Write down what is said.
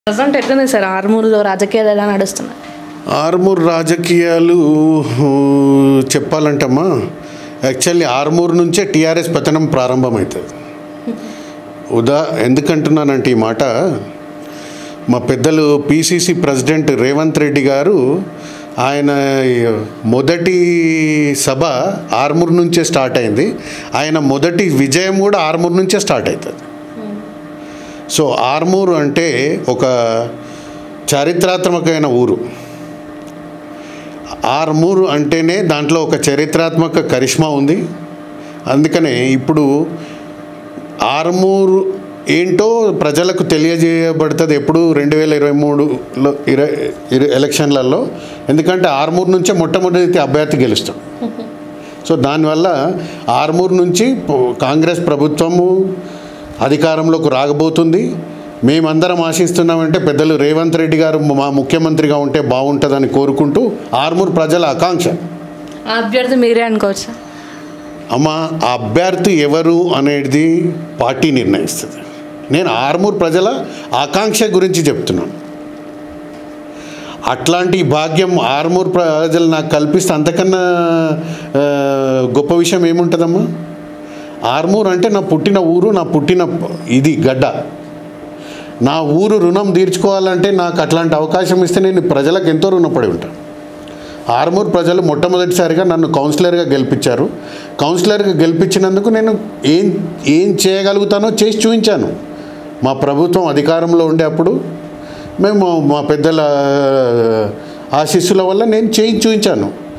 present ఎట్లుంది sir ఆర్మూర్లో రాజకీయాలు ఎలా నడుస్తున్నాయి ఆర్మూర్ రాజకీయాలు ఊ, చెప్పాలంటమ్మా యాక్చువల్లీ ఆర్మూర్ నుంచే టీఆర్ఎస్ పతనం ప్రారంభమవుతుంది ఉదా ఎందుకంటున్నానంటే ఈ మాట మా పెద్దలు పిసిసి ప్రెసిడెంట్ రేవంత్ రెడ్డి గారు ఆయన మొదటి సభ ఆర్మూర్ నుంచే స్టార్ట్ అయింది ఆయన మొదటి విజయం కూడా ఆర్మూర్ నుంచే స్టార్ట్ అవుతుంది సో ఆర్మూర్ అంటే ఒక చారిత్రాత్మకమైన ఊరు ఆర్మూర్ అంటేనే దాంట్లో ఒక చరిత్రాత్మక కరిష్మా ఉంది అందుకనే ఇప్పుడు ఆర్మూర్ ఏంటో ప్రజలకు తెలియజేయబడుతుంది ఎప్పుడు రెండు వేల ఇరవై మూడులో ఇరవై ఇర ఎలక్షన్లలో ఎందుకంటే ఆర్మూర్ నుంచే మొట్టమొదటి అభ్యర్థి గెలుస్తాం సో దానివల్ల ఆర్మూర్ నుంచి పో- కాంగ్రెస్ ప్రభుత్వము అధికారంలోకి రాగబోతుంది మేమందరం ఆశిస్తున్నామంటే పెద్దలు రేవంత్ రెడ్డి గారు మా ముఖ్యమంత్రిగా ఉంటే బాగుంటుందని కోరుకుంటూ ఆర్మూర్ ప్రజల ఆకాంక్ష ఆ అభ్యర్థి మీరే అనుకోవచ్చా అమ్మ ఆ అభ్యర్థి ఎవరు అనేది పార్టీ నిర్ణయిస్తుంది నేను ఆర్మూర్ ప్రజల ఆకాంక్ష గురించి చెప్తున్నాను అట్లాంటి భాగ్యం ఆర్మూర్ ప్రజలు నాకు కల్పిస్తే అంతకన్నా ఆ, గొప్ప విషయం ఏముంటుందమ్మా ఆర్మూర్ అంటే నా పుట్టిన ఊరు నా పుట్టిన ఇది గడ్డ నా ఊరు రుణం తీర్చుకోవాలంటే నాకు అట్లాంటి అవకాశం ఇస్తే నేను ప్రజలకు ఎంతో రుణపడి ఉంటాను ఆర్మూర్ ప్రజలు మొట్టమొదటిసారిగా నన్ను కౌన్సిలర్గా గెలిపించారు కౌన్సిలర్గా గెలిపించినందుకు నేను ఏం ఏం చేయగలుగుతానో చేసి చూపించాను మా ప్రభుత్వం అధికారంలో ఉండే అప్పుడు మేము మా పెద్దల ఆశీస్సుల వల్ల నేను చేయి చూపించాను